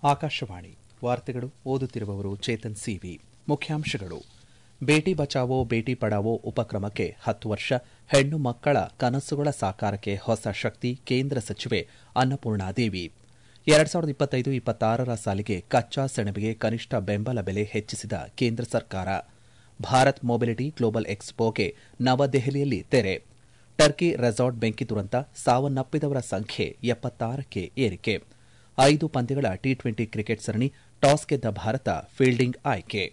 ಆಕಾಶವಾಣಿ ವಾರ್ತೆಗಳು ಓದುತ್ತಿರುವವರು ಚೇತನ್ ಸಿವಿ ಮುಖ್ಯಾಂಶಗಳು ಬೇಟಿ ಬಚಾವೋ ಬೇಟಿ ಪಡಾವೋ ಉಪಕ್ರಮಕ್ಕೆ ಹತ್ತು ವರ್ಷ ಹೆಣ್ಣು ಮಕ್ಕಳ ಕನಸುಗಳ ಸಾಕಾರಕ್ಕೆ ಹೊಸ ಶಕ್ತಿ ಕೇಂದ್ರ ಸಚಿವೆ ಅನ್ನಪೂರ್ಣಾದೇವಿ ಎರಡ್ ಸಾವಿರದ ಇಪ್ಪತ್ತೈದು ಇಪ್ಪತ್ತಾರರ ಸಾಲಿಗೆ ಕಚ್ಚಾ ಸೆಣಬಿಗೆ ಕನಿಷ್ಠ ಬೆಂಬಲ ಬೆಲೆ ಹೆಚ್ಚಿಸಿದ ಕೇಂದ್ರ ಸರ್ಕಾರ ಭಾರತ್ ಮೊಬಿಲಿಟಿ ಗ್ಲೋಬಲ್ ಎಕ್ಸ್ಪೋಗೆ ನವದೆಹಲಿಯಲ್ಲಿ ತೆರೆ ಟರ್ಕಿ ರೆಸಾರ್ಟ್ ಬೆಂಕಿ ದುರಂತ ಸಾವನ್ನಪ್ಪಿದವರ ಸಂಖ್ಯೆ ಎಪ್ಪತ್ತಾರಕ್ಕೆ ಏರಿಕೆ ಐದು ಪಂದ್ಯಗಳ ಟಿ ಟ್ವೆಂಟಿ ಕ್ರಿಕೆಟ್ ಸರಣಿ ಟಾಸ್ ಗೆದ್ದ ಭಾರತ ಫೀಲ್ಡಿಂಗ್ ಆಯ್ಕೆ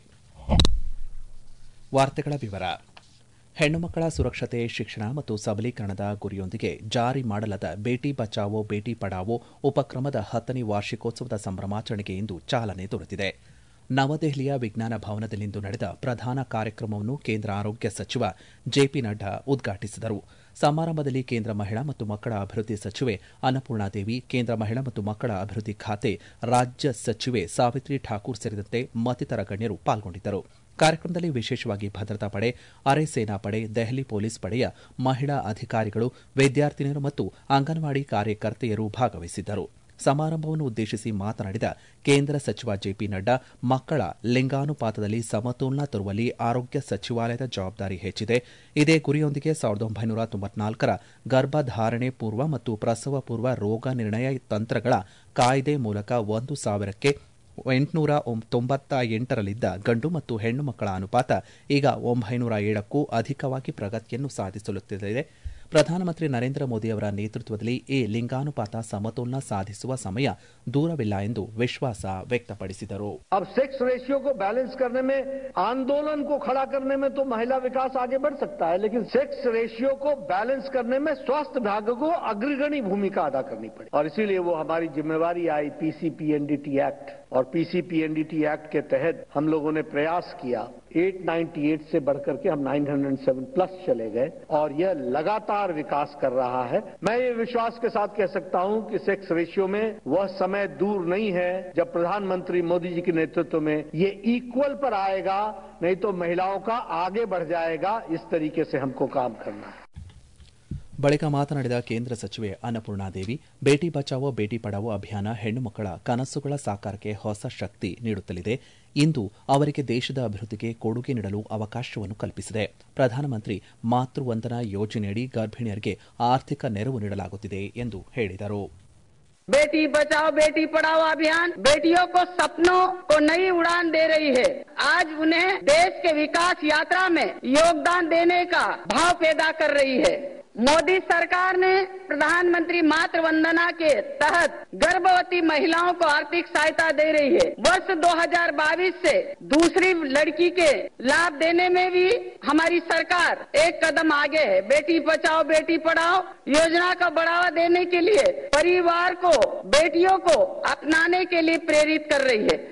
ವಾರ್ತೆಗಳ ವಿವರ ಹೆಣ್ಣುಮಕ್ಕಳ ಸುರಕ್ಷತೆ ಶಿಕ್ಷಣ ಮತ್ತು ಸಬಲೀಕರಣದ ಗುರಿಯೊಂದಿಗೆ ಜಾರಿ ಮಾಡಲಾದ ಬೇಟಿ ಬಚಾವೋ ಬೇಟಿ ಪಡಾವೋ ಉಪಕ್ರಮದ ಹತ್ತನೇ ವಾರ್ಷಿಕೋತ್ಸವದ ಸಂಭ್ರಮಾಚರಣೆಗೆ ಇಂದು ಚಾಲನೆ ದೊರೆತಿದೆ ನವದೆಹಲಿಯ ವಿಜ್ಞಾನ ಭವನದಲ್ಲಿಂದು ನಡೆದ ಪ್ರಧಾನ ಕಾರ್ಯಕ್ರಮವನ್ನು ಕೇಂದ್ರ ಆರೋಗ್ಯ ಸಚಿವ ಜೆಪಿ ನಡ್ಡಾ ಉದ್ಘಾಟಿಸಿದರು ಸಮಾರಂಭದಲ್ಲಿ ಕೇಂದ್ರ ಮಹಿಳಾ ಮತ್ತು ಮಕ್ಕಳ ಅಭಿವೃದ್ಧಿ ಸಚಿವೆ ಅನ್ನಪೂರ್ಣಾದೇವಿ ಕೇಂದ್ರ ಮಹಿಳಾ ಮತ್ತು ಮಕ್ಕಳ ಅಭಿವೃದ್ಧಿ ಖಾತೆ ರಾಜ್ಯ ಸಚಿವೆ ಸಾವಿತ್ರಿ ಠಾಕೂರ್ ಸೇರಿದಂತೆ ಮತ್ತಿತರ ಗಣ್ಯರು ಪಾಲ್ಗೊಂಡಿದ್ದರು ಕಾರ್ಯಕ್ರಮದಲ್ಲಿ ವಿಶೇಷವಾಗಿ ಭದ್ರತಾ ಪಡೆ ಅರೆ ಸೇನಾ ಪಡೆ ದೆಹಲಿ ಪೊಲೀಸ್ ಪಡೆಯ ಮಹಿಳಾ ಅಧಿಕಾರಿಗಳು ವಿದ್ಯಾರ್ಥಿನಿಯರು ಮತ್ತು ಅಂಗನವಾಡಿ ಕಾರ್ಯಕರ್ತೆಯರು ಭಾಗವಹಿಸಿದ್ದರು ಸಮಾರಂಭವನ್ನು ಉದ್ದೇಶಿಸಿ ಮಾತನಾಡಿದ ಕೇಂದ್ರ ಸಚಿವ ಜೆಪಿ ನಡ್ಡಾ ಮಕ್ಕಳ ಲಿಂಗಾನುಪಾತದಲ್ಲಿ ಸಮತೋಲನ ತರುವಲ್ಲಿ ಆರೋಗ್ಯ ಸಚಿವಾಲಯದ ಜವಾಬ್ದಾರಿ ಹೆಚ್ಚಿದೆ ಇದೇ ಗುರಿಯೊಂದಿಗೆ ಸಾವಿರದ ಒಂಬೈನೂರ ತೊಂಬತ್ನಾಲ್ಕರ ಗರ್ಭಧಾರಣೆ ಪೂರ್ವ ಮತ್ತು ಪ್ರಸವ ಪೂರ್ವ ರೋಗ ನಿರ್ಣಯ ತಂತ್ರಗಳ ಕಾಯ್ದೆ ಮೂಲಕ ಒಂದು ಸಾವಿರಕ್ಕೆ ಎಂಟುನೂರ ತೊಂಬತ್ತ ಎಂಟರಲ್ಲಿದ್ದ ಗಂಡು ಮತ್ತು ಹೆಣ್ಣು ಮಕ್ಕಳ ಅನುಪಾತ ಈಗ ಒಂಬೈನೂರ ಏಳಕ್ಕೂ ಅಧಿಕವಾಗಿ ಪ್ರಗತಿಯನ್ನು ಸಾಧಿಸುತ್ತಿದೆ ಪ್ರಧಾನಮಂತ್ರಿ ನರೇಂದ್ರ ಮೋದಿ ಅವರ ನೇತೃತ್ವದಲ್ಲಿ ಈ ಲಿಂಗಾನುಪಾತ ಸಮತೋಲನ ಸಾಧಿಸುವ ಸಮಯ ದೂರವಿಲ್ಲ ಎಂದು ವಿಶ್ವಾಸ ವ್ಯಕ್ತಪಡಿಸಿದರು अब सेक्स रेशियो को बैलेंस करने में आंदोलन को खड़ा करने में तो महिला विकास आगे बढ़ सकता है लेकिन सेक्स रेशियो को बैलेंस करने में स्वास्थ्य विभाग को अग्रगणी भूमिका अदा करनी पड़ी और इसीलिए वो हमारी जिम्मेवारी आई पीसीपीएनडीटी एक्ट और पीसीपीएनडीटी एक्ट के तहत हम लोगों ने प्रयास किया 898 से बढ़कर के हम 907 प्लस चले गए और यह लगातार विकास कर रहा है मैं ये विश्वास के साथ कह सकता हूं कि सेक्स रेशियो में वह समय दूर नहीं है जब प्रधानमंत्री मोदी जी के नेतृत्व में ये इक्वल पर आएगा नहीं तो महिलाओं का आगे बढ़ जाएगा इस तरीके से हमको काम करना है ಬಳಿಕ ಮಾತನಾಡಿದ ಕೇಂದ್ರ ಸಚಿವೆ ಅನ್ನಪೂರ್ಣಾದೇವಿ ಬೇಟಿ ಬಚಾವೋ ಬೇಟಿ ಪಡಾವೋ ಅಭಿಯಾನ ಹೆಣ್ಣು ಮಕ್ಕಳ ಕನಸುಗಳ ಸಾಕಾರಕ್ಕೆ ಹೊಸ ಶಕ್ತಿ ನೀಡುತ್ತಲಿದೆ ಇಂದು ಅವರಿಗೆ ದೇಶದ ಅಭಿವೃದ್ಧಿಗೆ ಕೊಡುಗೆ ನೀಡಲು ಅವಕಾಶವನ್ನು ಕಲ್ಪಿಸಿದೆ ಪ್ರಧಾನಮಂತ್ರಿ ಮಾತೃವಂದನಾ ಯೋಜನೆಯಡಿ ಗರ್ಭಿಣಿಯರಿಗೆ ಆರ್ಥಿಕ ನೆರವು ನೀಡಲಾಗುತ್ತಿದೆ ಎಂದು ಹೇಳಿದರು बेटी बचाओ बेटी पढ़ाओ अभियान बेटियों को सपनों को नई उड़ान दे रही है आज उन्हें देश के विकास यात्रा में योगदान देने का भाव पैदा कर रही है मोदी सरकार ने प्रधानमंत्री मातृ वंदना के तहत गर्भवती महिलाओं को आर्थिक सहायता दे रही है वर्ष 2022 से दूसरी लड़की के लाभ देने में भी हमारी सरकार एक कदम आगे है बेटी बचाओ बेटी पढ़ाओ योजना का बढ़ावा देने के लिए परिवार को बेटियों को अपनाने के लिए प्रेरित कर रही है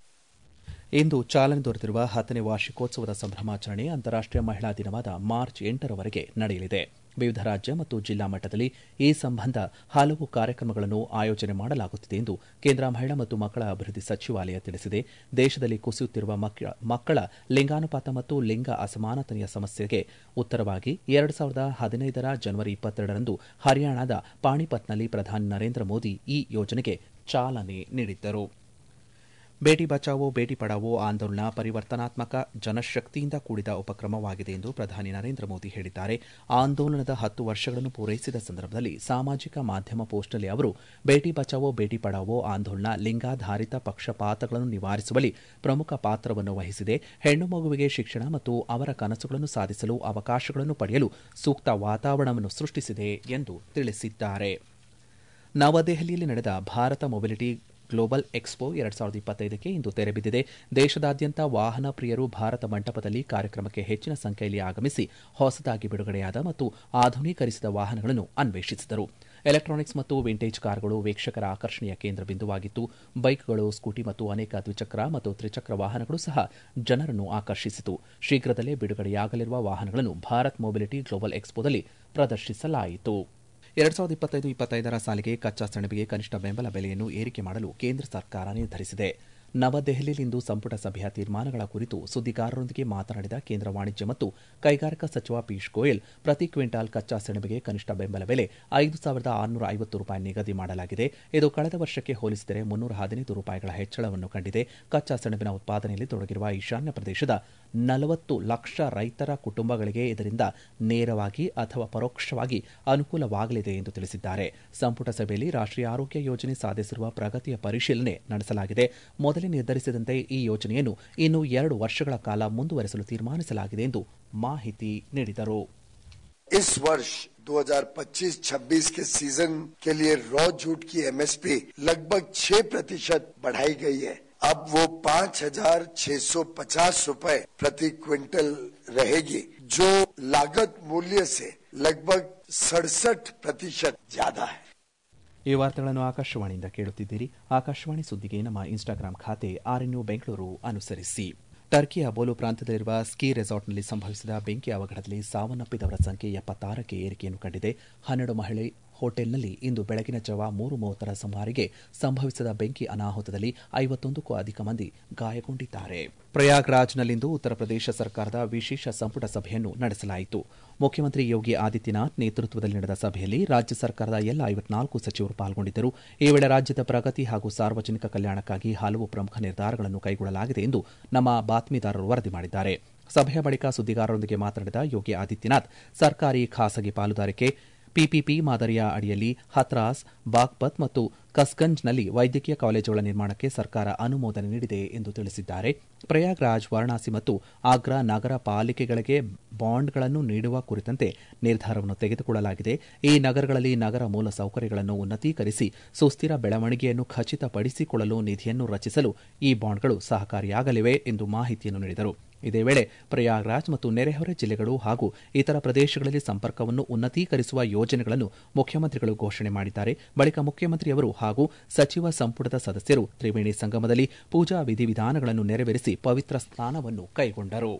ಇಂದು ಚಾಲನೆ ದೊರೆತಿರುವ ಹತ್ತನೇ ವಾರ್ಷಿಕೋತ್ಸವದ ಸಂಭ್ರಮಾಚರಣೆ ಅಂತಾರಾಷ್ಟೀಯ ಮಹಿಳಾ ದಿನವಾದ ಮಾರ್ಚ್ ಎಂಟರವರೆಗೆ ನಡೆಯಲಿದೆ ವಿವಿಧ ರಾಜ್ಯ ಮತ್ತು ಜಿಲ್ಲಾ ಮಟ್ಟದಲ್ಲಿ ಈ ಸಂಬಂಧ ಹಲವು ಕಾರ್ಯಕ್ರಮಗಳನ್ನು ಆಯೋಜನೆ ಮಾಡಲಾಗುತ್ತಿದೆ ಎಂದು ಕೇಂದ್ರ ಮಹಿಳಾ ಮತ್ತು ಮಕ್ಕಳ ಅಭಿವೃದ್ಧಿ ಸಚಿವಾಲಯ ತಿಳಿಸಿದೆ ದೇಶದಲ್ಲಿ ಕುಸಿಯುತ್ತಿರುವ ಮಕ್ಕಳ ಲಿಂಗಾನುಪಾತ ಮತ್ತು ಲಿಂಗ ಅಸಮಾನತೆಯ ಸಮಸ್ಯೆಗೆ ಉತ್ತರವಾಗಿ ಎರಡು ಸಾವಿರದ ಹದಿನೈದರ ಜನವರಿ ಇಪ್ಪತ್ತೆರಡರಂದು ಹರಿಯಾಣದ ಪಾಣಿಪತ್ನಲ್ಲಿ ಪ್ರಧಾನಿ ನರೇಂದ್ರ ಮೋದಿ ಈ ಯೋಜನೆಗೆ ಚಾಲನೆ ನೀಡಿದ್ದರು ಬೇಟಿ ಬಚಾವೋ ಬೇಟಿ ಪಡಾವೋ ಆಂದೋಲನ ಪರಿವರ್ತನಾತ್ಮಕ ಜನಶಕ್ತಿಯಿಂದ ಕೂಡಿದ ಉಪಕ್ರಮವಾಗಿದೆ ಎಂದು ಪ್ರಧಾನಿ ನರೇಂದ್ರ ಮೋದಿ ಹೇಳಿದ್ದಾರೆ ಆಂದೋಲನದ ಹತ್ತು ವರ್ಷಗಳನ್ನು ಪೂರೈಸಿದ ಸಂದರ್ಭದಲ್ಲಿ ಸಾಮಾಜಿಕ ಮಾಧ್ಯಮ ಪೋಸ್ಟ್ನಲ್ಲಿ ಅವರು ಬೇಟಿ ಬಚಾವೋ ಬೇಟಿ ಪಡಾವೋ ಆಂದೋಲನ ಲಿಂಗಾಧಾರಿತ ಪಕ್ಷಪಾತಗಳನ್ನು ನಿವಾರಿಸುವಲ್ಲಿ ಪ್ರಮುಖ ಪಾತ್ರವನ್ನು ವಹಿಸಿದೆ ಹೆಣ್ಣು ಮಗುವಿಗೆ ಶಿಕ್ಷಣ ಮತ್ತು ಅವರ ಕನಸುಗಳನ್ನು ಸಾಧಿಸಲು ಅವಕಾಶಗಳನ್ನು ಪಡೆಯಲು ಸೂಕ್ತ ವಾತಾವರಣವನ್ನು ಸೃಷ್ಟಿಸಿದೆ ಎಂದು ತಿಳಿಸಿದ್ದಾರೆ ನವದೆಹಲಿಯಲ್ಲಿ ನಡೆದ ಭಾರತ ಮೊಬಿಲಿಟಿ ಗ್ಲೋಬಲ್ ಎಕ್ಸ್ಪೋ ಎರಡ್ ಸಾವಿರದ ಇಪ್ಪತ್ತೈದಕ್ಕೆ ಇಂದು ತೆರೆಬಿದ್ದಿದೆ ದೇಶದಾದ್ಯಂತ ವಾಹನ ಪ್ರಿಯರು ಭಾರತ ಮಂಟಪದಲ್ಲಿ ಕಾರ್ಯಕ್ರಮಕ್ಕೆ ಹೆಚ್ಚಿನ ಸಂಖ್ಯೆಯಲ್ಲಿ ಆಗಮಿಸಿ ಹೊಸದಾಗಿ ಬಿಡುಗಡೆಯಾದ ಮತ್ತು ಆಧುನೀಕರಿಸಿದ ವಾಹನಗಳನ್ನು ಅನ್ವೇಷಿಸಿದರು ಎಲೆಕ್ಟ್ರಾನಿಕ್ಸ್ ಮತ್ತು ವಿಂಟೇಜ್ ಕಾರುಗಳು ವೀಕ್ಷಕರ ಆಕರ್ಷಣೆಯ ಕೇಂದ್ರ ಬಿಂದುವಾಗಿತ್ತು ಬೈಕ್ಗಳು ಸ್ಕೂಟಿ ಮತ್ತು ಅನೇಕ ದ್ವಿಚಕ್ರ ಮತ್ತು ತ್ರಿಚಕ್ರ ವಾಹನಗಳು ಸಹ ಜನರನ್ನು ಆಕರ್ಷಿಸಿತು ಶೀಘ್ರದಲ್ಲೇ ಬಿಡುಗಡೆಯಾಗಲಿರುವ ವಾಹನಗಳನ್ನು ಭಾರತ್ ಮೊಬಿಲಿಟಿ ಗ್ಲೋಬಲ್ ಎಕ್ಸ್ಪೋದಲ್ಲಿ ಪ್ರದರ್ಶಿಸಲಾಯಿತು ಎರಡ್ ಸಾವಿರದ ಇಪ್ಪತ್ತೈದು ಇಪ್ಪತ್ತೈದರ ಸಾಲಿಗೆ ಕಚ್ಚಾ ಸೆಣಬಿಗೆ ಕನಿಷ್ಠ ಬೆಂಬಲ ಬೆಲೆಯನ್ನು ಏರಿಕೆ ಮಾಡಲು ಕೇಂದ್ರ ಸರ್ಕಾರ ನಿರ್ಧರಿಸಿದೆ ನವದೆಹಲಿಯಲ್ಲಿಂದು ಸಂಪುಟ ಸಭೆಯ ತೀರ್ಮಾನಗಳ ಕುರಿತು ಸುದ್ದಿಗಾರರೊಂದಿಗೆ ಮಾತನಾಡಿದ ಕೇಂದ್ರ ವಾಣಿಜ್ಯ ಮತ್ತು ಕೈಗಾರಿಕಾ ಸಚಿವ ಪಿಯೂಷ್ ಗೋಯಲ್ ಪ್ರತಿ ಕ್ವಿಂಟಾಲ್ ಕಚ್ಚಾ ಸೆಣಬಿಗೆ ಕನಿಷ್ಠ ಬೆಂಬಲ ಬೆಲೆ ಐದು ಸಾವಿರದ ಆರುನೂರ ಐವತ್ತು ರೂಪಾಯಿ ನಿಗದಿ ಮಾಡಲಾಗಿದೆ ಇದು ಕಳೆದ ವರ್ಷಕ್ಕೆ ಹೋಲಿಸಿದರೆ ಮುನ್ನೂರ ಹದಿನೈದು ರೂಪಾಯಿಗಳ ಹೆಚ್ಚಳವನ್ನು ಕಂಡಿದೆ ಕಚ್ಚಾ ಸೆಣಬಿನ ಉತ್ಪಾದನೆಯಲ್ಲಿ ತೊಡಗಿರುವ ಈಶಾನ್ಯ ಪ್ರದೇಶದ ನಲವತ್ತು ಲಕ್ಷ ರೈತರ ಕುಟುಂಬಗಳಿಗೆ ಇದರಿಂದ ನೇರವಾಗಿ ಅಥವಾ ಪರೋಕ್ಷವಾಗಿ ಅನುಕೂಲವಾಗಲಿದೆ ಎಂದು ತಿಳಿಸಿದ್ದಾರೆ ಸಂಪುಟ ಸಭೆಯಲ್ಲಿ ರಾಷ್ಟ್ರೀಯ ಆರೋಗ್ಯ ಯೋಜನೆ ಸಾಧಿಸಿರುವ ಪ್ರಗತಿಯ ಪರಿಶೀಲನೆ ನಡೆಸಲಾಗಿದೆ ಮೊದಲೇ ನಿರ್ಧರಿಸಿದಂತೆ ಈ ಯೋಜನೆಯನ್ನು ಇನ್ನು ಎರಡು ವರ್ಷಗಳ ಕಾಲ ಮುಂದುವರೆಸಲು ತೀರ್ಮಾನಿಸಲಾಗಿದೆ ಎಂದು ಮಾಹಿತಿ ನೀಡಿದರು इस वर्ष 2025-26 के सीजन के लिए रॉ जूट की एमएसपी लगभग 6 प्रतिशत बढ़ाई गई है अब वो पाँच हजार छह सौ पचास रूपए प्रति क्विंटल रहेगी जो लागत मूल्य से लगभग सड़सठ प्रतिशत ज्यादा है ಈ ವಾರ್ತೆಗಳನ್ನು ಆಕಾಶವಾಣಿಯಿಂದ ಕೇಳುತ್ತಿದ್ದೀರಿ ಆಕಾಶವಾಣಿ ಸುದ್ದಿಗೆ ನಮ್ಮ ಇನ್ಸ್ಟಾಗ್ರಾಂ ಖಾತೆ ಆರ್ಎನ್ಯು ಬೆಂಗಳೂರು ಅನುಸರಿಸಿ ಟರ್ಕಿಯ ಬೋಲು ಪ್ರಾಂತ್ಯದಲ್ಲಿರುವ ಸ್ಕೀ ರೆಸಾರ್ಟ್ನಲ್ಲಿ ಸಂಭವಿಸಿದ ಬೆಂಕಿ ಅವಘಡದಲ್ಲಿ ಸಾವನ್ನಪ್ಪಿದವರ ಸಂಖ್ಯೆ ಎಪ್ಪತ್ತಾರಕ್ಕೆ ಏರಿಕೆಯನ್ನು ಕಂಡಿದೆ ಹನ್ನೆರಡು ಮಹಿಳೆ ಹೋಟೆಲ್ನಲ್ಲಿ ಇಂದು ಬೆಳಗಿನ ಜಾವ ಮೂರು ಮೂವತ್ತರ ಸುಮಾರಿಗೆ ಸಂಭವಿಸಿದ ಬೆಂಕಿ ಅನಾಹುತದಲ್ಲಿ ಐವತ್ತೊಂದಕ್ಕೂ ಅಧಿಕ ಮಂದಿ ಗಾಯಗೊಂಡಿದ್ದಾರೆ ಪ್ರಯಾಗ್ರಾಜ್ನಲ್ಲಿಂದು ಉತ್ತರ ಪ್ರದೇಶ ಸರ್ಕಾರದ ವಿಶೇಷ ಸಂಪುಟ ಸಭೆಯನ್ನು ನಡೆಸಲಾಯಿತು ಮುಖ್ಯಮಂತ್ರಿ ಯೋಗಿ ಆದಿತ್ಯನಾಥ್ ನೇತೃತ್ವದಲ್ಲಿ ನಡೆದ ಸಭೆಯಲ್ಲಿ ರಾಜ್ಯ ಸರ್ಕಾರದ ಎಲ್ಲ ಐವತ್ನಾಲ್ಕು ಸಚಿವರು ಪಾಲ್ಗೊಂಡಿದ್ದರು ಈ ವೇಳೆ ರಾಜ್ಯದ ಪ್ರಗತಿ ಹಾಗೂ ಸಾರ್ವಜನಿಕ ಕಲ್ಯಾಣಕ್ಕಾಗಿ ಹಲವು ಪ್ರಮುಖ ನಿರ್ಧಾರಗಳನ್ನು ಕೈಗೊಳ್ಳಲಾಗಿದೆ ಎಂದು ನಮ್ಮ ಬಾತ್ಮೀದಾರರು ವರದಿ ಮಾಡಿದ್ದಾರೆ ಸಭೆಯ ಬಳಿಕ ಸುದ್ದಿಗಾರರೊಂದಿಗೆ ಮಾತನಾಡಿದ ಯೋಗಿ ಆದಿತ್ಯನಾಥ್ ಸರ್ಕಾರಿ ಖಾಸಗಿ ಪಾಲುದಾರಿಕೆ ಪಿಪಿಪಿ ಮಾದರಿಯ ಅಡಿಯಲ್ಲಿ ಹತ್ರಾಸ್ ಬಾಗ್ಪತ್ ಮತ್ತು ಕಸ್ಗಂಜ್ನಲ್ಲಿ ವೈದ್ಯಕೀಯ ಕಾಲೇಜುಗಳ ನಿರ್ಮಾಣಕ್ಕೆ ಸರ್ಕಾರ ಅನುಮೋದನೆ ನೀಡಿದೆ ಎಂದು ತಿಳಿಸಿದ್ದಾರೆ ಪ್ರಯಾಗ್ರಾಜ್ ವಾರಣಾಸಿ ಮತ್ತು ಆಗ್ರಾ ನಗರ ಪಾಲಿಕೆಗಳಿಗೆ ಬಾಂಡ್ಗಳನ್ನು ನೀಡುವ ಕುರಿತಂತೆ ನಿರ್ಧಾರವನ್ನು ತೆಗೆದುಕೊಳ್ಳಲಾಗಿದೆ ಈ ನಗರಗಳಲ್ಲಿ ನಗರ ಮೂಲ ಸೌಕರ್ಯಗಳನ್ನು ಉನ್ನತೀಕರಿಸಿ ಸುಸ್ಥಿರ ಬೆಳವಣಿಗೆಯನ್ನು ಖಚಿತಪಡಿಸಿಕೊಳ್ಳಲು ನಿಧಿಯನ್ನು ರಚಿಸಲು ಈ ಬಾಂಡ್ಗಳು ಸಹಕಾರಿಯಾಗಲಿವೆ ಎಂದು ಮಾಹಿತಿಯನ್ನು ನೀಡಿದರು ಇದೇ ವೇಳೆ ಪ್ರಯಾಗ್ರಾಜ್ ಮತ್ತು ನೆರೆಹೊರೆ ಜಿಲ್ಲೆಗಳು ಹಾಗೂ ಇತರ ಪ್ರದೇಶಗಳಲ್ಲಿ ಸಂಪರ್ಕವನ್ನು ಉನ್ನತೀಕರಿಸುವ ಯೋಜನೆಗಳನ್ನು ಮುಖ್ಯಮಂತ್ರಿಗಳು ಘೋಷಣೆ ಮಾಡಿದ್ದಾರೆ ಬಳಿಕ ಮುಖ್ಯಮಂತ್ರಿಯವರು ಹಾಗೂ ಸಚಿವ ಸಂಪುಟದ ಸದಸ್ಯರು ತ್ರಿವೇಣಿ ಸಂಗಮದಲ್ಲಿ ಪೂಜಾ ವಿಧಿವಿಧಾನಗಳನ್ನು ನೆರವೇರಿಸಿ ಪವಿತ್ರ ಸ್ನಾನವನ್ನು ಕೈಗೊಂಡರು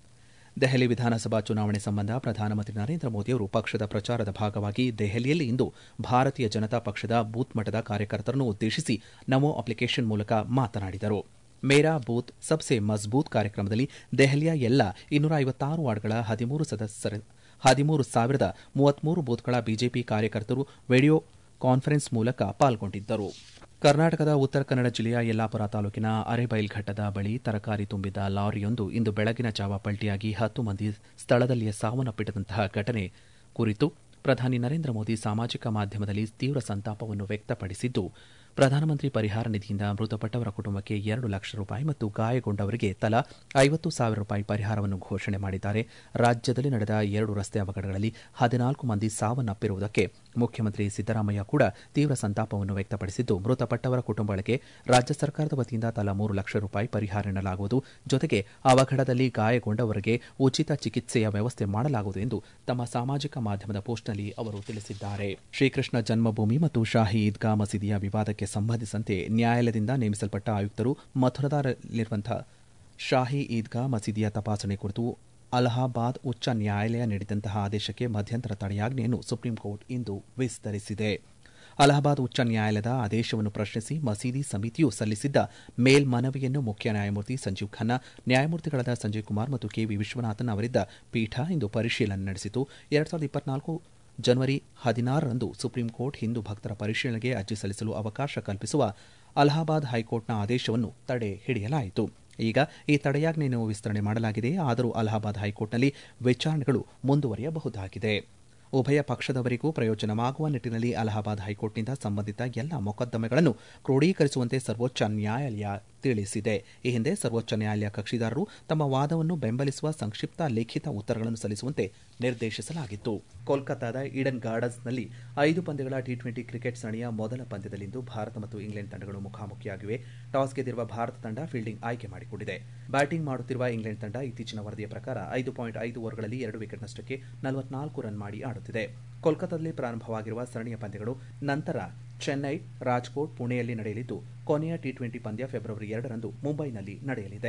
ದೆಹಲಿ ವಿಧಾನಸಭಾ ಚುನಾವಣೆ ಸಂಬಂಧ ಪ್ರಧಾನಮಂತ್ರಿ ನರೇಂದ್ರ ಮೋದಿಯವರು ಪಕ್ಷದ ಪ್ರಚಾರದ ಭಾಗವಾಗಿ ದೆಹಲಿಯಲ್ಲಿ ಇಂದು ಭಾರತೀಯ ಜನತಾ ಪಕ್ಷದ ಬೂತ್ ಮಟ್ಟದ ಕಾರ್ಯಕರ್ತರನ್ನು ಉದ್ದೇಶಿಸಿ ನಮೋ ಅಪ್ಲಿಕೇಶನ್ ಮೂಲಕ ಮಾತನಾಡಿದರು ಮೇರಾ ಬೂತ್ ಸಬ್ಸೆ ಮಜ್ಬೂತ್ ಕಾರ್ಯಕ್ರಮದಲ್ಲಿ ದೆಹಲಿಯ ಎಲ್ಲ ಇನ್ನೂರ ಐವತ್ತಾರು ವಾರ್ಡ್ಗಳ ಹದಿಮೂರು ಸದಸ್ಯರ ಹದಿಮೂರು ಸಾವಿರದ ಮೂವತ್ಮೂರು ಬೂತ್ಗಳ ಬಿಜೆಪಿ ಕಾರ್ಯಕರ್ತರು ವಿಡಿಯೋ ಕಾನ್ಫರೆನ್ಸ್ ಮೂಲಕ ಪಾಲ್ಗೊಂಡಿದ್ದರು ಕರ್ನಾಟಕದ ಉತ್ತರ ಕನ್ನಡ ಜಿಲ್ಲೆಯ ಯಲ್ಲಾಪುರ ತಾಲೂಕಿನ ಅರೆಬೈಲ್ಘಟ್ಟದ ಬಳಿ ತರಕಾರಿ ತುಂಬಿದ್ದ ಲಾರಿಯೊಂದು ಇಂದು ಬೆಳಗಿನ ಜಾವ ಪಲ್ಟಿಯಾಗಿ ಹತ್ತು ಮಂದಿ ಸ್ಥಳದಲ್ಲಿಯೇ ಸಾವನ್ನಪ್ಪಿದಂತಹ ಘಟನೆ ಕುರಿತು ಪ್ರಧಾನಿ ನರೇಂದ್ರ ಮೋದಿ ಸಾಮಾಜಿಕ ಮಾಧ್ಯಮದಲ್ಲಿ ತೀವ್ರ ಸಂತಾಪವನ್ನು ವ್ಯಕ್ತಪಡಿಸಿದ್ದು ಪ್ರಧಾನಮಂತ್ರಿ ಪರಿಹಾರ ನಿಧಿಯಿಂದ ಮೃತಪಟ್ಟವರ ಕುಟುಂಬಕ್ಕೆ ಎರಡು ಲಕ್ಷ ರೂಪಾಯಿ ಮತ್ತು ಗಾಯಗೊಂಡವರಿಗೆ ತಲಾ ಐವತ್ತು ಸಾವಿರ ರೂಪಾಯಿ ಪರಿಹಾರವನ್ನು ಘೋಷಣೆ ಮಾಡಿದ್ದಾರೆ ರಾಜ್ಯದಲ್ಲಿ ನಡೆದ ಎರಡು ರಸ್ತೆ ಅವಘಡಗಳಲ್ಲಿ ಹದಿನಾಲ್ಕು ಮಂದಿ ಸಾವನ್ನಪ್ಪಿರುವುದಕ್ಕೆ ಮುಖ್ಯಮಂತ್ರಿ ಸಿದ್ದರಾಮಯ್ಯ ಕೂಡ ತೀವ್ರ ಸಂತಾಪವನ್ನು ವ್ಯಕ್ತಪಡಿಸಿದ್ದು ಮೃತಪಟ್ಟವರ ಕುಟುಂಬಗಳಿಗೆ ರಾಜ್ಯ ಸರ್ಕಾರದ ವತಿಯಿಂದ ತಲಾ ಮೂರು ಲಕ್ಷ ರೂಪಾಯಿ ಪರಿಹಾರ ನೀಡಲಾಗುವುದು ಜೊತೆಗೆ ಅವಘಡದಲ್ಲಿ ಗಾಯಗೊಂಡವರಿಗೆ ಉಚಿತ ಚಿಕಿತ್ಸೆಯ ವ್ಯವಸ್ಥೆ ಮಾಡಲಾಗುವುದು ಎಂದು ತಮ್ಮ ಸಾಮಾಜಿಕ ಮಾಧ್ಯಮದ ಪೋಸ್ಟ್ನಲ್ಲಿ ಅವರು ತಿಳಿಸಿದ್ದಾರೆ ಶ್ರೀಕೃಷ್ಣ ಜನ್ಮಭೂಮಿ ಮತ್ತು ಶಾಹಿ ಈದ್ಗಾ ಮಸೀದಿಯ ವಿವಾದಕ್ಕೆ ಸಂಬಂಧಿಸಿದಂತೆ ನ್ಯಾಯಾಲಯದಿಂದ ನೇಮಿಸಲ್ಪಟ್ಟ ಆಯುಕ್ತರು ಮಥುರದಲ್ಲಿರುವಂತಹ ಶಾಹಿ ಈದ್ಗಾ ಮಸೀದಿಯ ತಪಾಸಣೆ ಕುರಿತು ಅಲಹಾಬಾದ್ ಉಚ್ಚ ನ್ಯಾಯಾಲಯ ನೀಡಿದಂತಹ ಆದೇಶಕ್ಕೆ ಮಧ್ಯಂತರ ತಡೆಯಾಜ್ಞೆಯನ್ನು ಸುಪ್ರೀಂ ಕೋರ್ಟ್ ಇಂದು ವಿಸ್ತರಿಸಿದೆ ಅಲಹಾಬಾದ್ ಉಚ್ಚ ನ್ಯಾಯಾಲಯದ ಆದೇಶವನ್ನು ಪ್ರಶ್ನಿಸಿ ಮಸೀದಿ ಸಮಿತಿಯು ಸಲ್ಲಿಸಿದ್ದ ಮೇಲ್ಮನವಿಯನ್ನು ಮುಖ್ಯ ನ್ಯಾಯಮೂರ್ತಿ ಸಂಜೀವ್ ಖನ್ನಾ ನ್ಯಾಯಮೂರ್ತಿಗಳಾದ ಸಂಜಯ್ ಕುಮಾರ್ ಮತ್ತು ಕೆವಿ ವಿಶ್ವನಾಥನ್ ಅವರಿದ್ದ ಪೀಠ ಇಂದು ಪರಿಶೀಲನೆ ನಡೆಸಿತು ಎರಡ್ ಸಾವಿರದ ಇಪ್ಪತ್ನಾಲ್ಕು ಜನವರಿ ಹದಿನಾರರಂದು ಸುಪ್ರೀಂ ಕೋರ್ಟ್ ಹಿಂದೂ ಭಕ್ತರ ಪರಿಶೀಲನೆಗೆ ಅರ್ಜಿ ಸಲ್ಲಿಸಲು ಅವಕಾಶ ಕಲ್ಪಿಸುವ ಅಲಹಾಬಾದ್ ಹೈಕೋರ್ಟ್ನ ಆದೇಶವನ್ನು ತಡೆ ಹಿಡಿಯಲಾಯಿತು ಈಗ ಈ ತಡೆಯಾಜ್ಞೆಯನ್ನು ವಿಸ್ತರಣೆ ಮಾಡಲಾಗಿದೆ ಆದರೂ ಅಲಹಾಬಾದ್ ಹೈಕೋರ್ಟ್ನಲ್ಲಿ ವಿಚಾರಣೆಗಳು ಮುಂದುವರಿಯಬಹುದಾಗಿದೆ ಉಭಯ ಪಕ್ಷದವರಿಗೂ ಪ್ರಯೋಜನವಾಗುವ ನಿಟ್ಟಿನಲ್ಲಿ ಅಲಹಾಬಾದ್ ಹೈಕೋರ್ಟ್ನಿಂದ ಸಂಬಂಧಿತ ಎಲ್ಲ ಮೊಕದ್ದಮೆಗಳನ್ನು ಕ್ರೋಢೀಕರಿಸುವಂತೆ ಸರ್ವೋಚ್ಚ ನ್ಯಾಯಾಲಯ ತಿಳಿಸಿದೆ ಈ ಹಿಂದೆ ಸರ್ವೋಚ್ಚ ನ್ಯಾಯಾಲಯ ಕಕ್ಷಿದಾರರು ತಮ್ಮ ವಾದವನ್ನು ಬೆಂಬಲಿಸುವ ಸಂಕ್ಷಿಪ್ತ ಲಿಖಿತ ಉತ್ತರಗಳನ್ನು ಸಲ್ಲಿಸುವಂತೆ ನಿರ್ದೇಶಿಸಲಾಗಿತ್ತು ಕೋಲ್ಕತ್ತಾದ ಈಡನ್ ಗಾರ್ಡನ್ಸ್ನಲ್ಲಿ ಐದು ಪಂದ್ಯಗಳ ಟಿ ಟ್ವೆಂಟಿ ಕ್ರಿಕೆಟ್ ಸರಣಿಯ ಮೊದಲ ಪಂದ್ಯದಲ್ಲಿಂದು ಭಾರತ ಮತ್ತು ಇಂಗ್ಲೆಂಡ್ ತಂಡಗಳು ಮುಖಾಮುಖಿಯಾಗಿವೆ ಟಾಸ್ ಗೆದ್ದಿರುವ ಭಾರತ ತಂಡ ಫೀಲ್ಡಿಂಗ್ ಆಯ್ಕೆ ಮಾಡಿಕೊಂಡಿದೆ ಬ್ಯಾಟಿಂಗ್ ಮಾಡುತ್ತಿರುವ ಇಂಗ್ಲೆಂಡ್ ತಂಡ ಇತ್ತೀಚಿನ ವರದಿಯ ಪ್ರಕಾರ ಐದು ಪಾಯಿಂಟ್ ಐದು ಓವರ್ಗಳಲ್ಲಿ ಎರಡು ವಿಕೆಟ್ ನಷ್ಟಕ್ಕೆ ನಲವತ್ನಾಲ್ಕು ರನ್ ಮಾಡಿ ಆಡುತ್ತಿದೆ ಕೋಲ್ಕತ್ತಾದಲ್ಲಿ ಪ್ರಾರಂಭವಾಗಿರುವ ಸರಣಿಯ ಪಂದ್ಯಗಳು ನಂತರ ಚೆನ್ನೈ ರಾಜ್ಕೋಟ್ ಪುಣೆಯಲ್ಲಿ ನಡೆಯಲಿದ್ದು ಕೊನೆಯ ಟಿ ಟ್ವೆಂಟಿ ಪಂದ್ಯ ಫೆಬ್ರವರಿ ಎರಡರಂದು ಮುಂಬೈನಲ್ಲಿ ನಡೆಯಲಿದೆ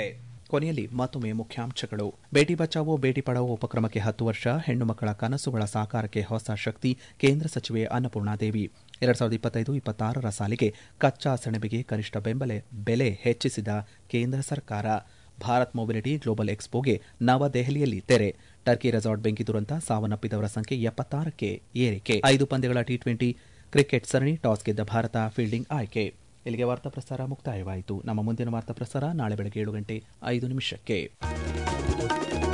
ಕೊನೆಯಲ್ಲಿ ಮತ್ತೊಮ್ಮೆ ಮುಖ್ಯಾಂಶಗಳು ಬೇಟಿ ಬಚಾವೋ ಬೇಟಿ ಪಡಾವೋ ಉಪಕ್ರಮಕ್ಕೆ ಹತ್ತು ವರ್ಷ ಹೆಣ್ಣು ಮಕ್ಕಳ ಕನಸುಗಳ ಸಾಕಾರಕ್ಕೆ ಹೊಸ ಶಕ್ತಿ ಕೇಂದ್ರ ಸಚಿವೆ ಅನ್ನಪೂರ್ಣಾದೇವಿ ಎರಡ್ ಸಾವಿರದ ಇಪ್ಪತ್ತೈದು ಇಪ್ಪತ್ತಾರರ ಸಾಲಿಗೆ ಕಚ್ಚಾ ಸೆಣಬಿಗೆ ಕನಿಷ್ಠ ಬೆಂಬಲ ಬೆಲೆ ಹೆಚ್ಚಿಸಿದ ಕೇಂದ್ರ ಸರ್ಕಾರ ಭಾರತ್ ಮೊಬಿಲಿಟಿ ಗ್ಲೋಬಲ್ ಎಕ್ಸ್ಪೋಗೆ ನವದೆಹಲಿಯಲ್ಲಿ ತೆರೆ ಟರ್ಕಿ ರೆಸಾರ್ಟ್ ಬೆಂಕಿ ದುರಂತ ಸಾವನ್ನಪ್ಪಿದವರ ಸಂಖ್ಯೆ ಎಪ್ಪತ್ತಾರಕ್ಕೆ ಏರಿಕೆ ಐದು ಪಂದ್ಯಗಳ ಟಿ ಟ್ವೆಂಟಿ ಕ್ರಿಕೆಟ್ ಸರಣಿ ಟಾಸ್ ಗೆದ್ದ ಭಾರತ ಫೀಲ್ಡಿಂಗ್ ಆಯ್ಕೆ ಇಲ್ಲಿಗೆ ವಾರ್ತಾ ಪ್ರಸಾರ ಮುಕ್ತಾಯವಾಯಿತು ನಮ್ಮ ಮುಂದಿನ ವಾರ್ತಾ ಪ್ರಸಾರ ನಾಳೆ ಬೆಳಗ್ಗೆ ಏಳು ಗಂಟೆ ಐದು ನಿಮಿಷಕ್ಕೆ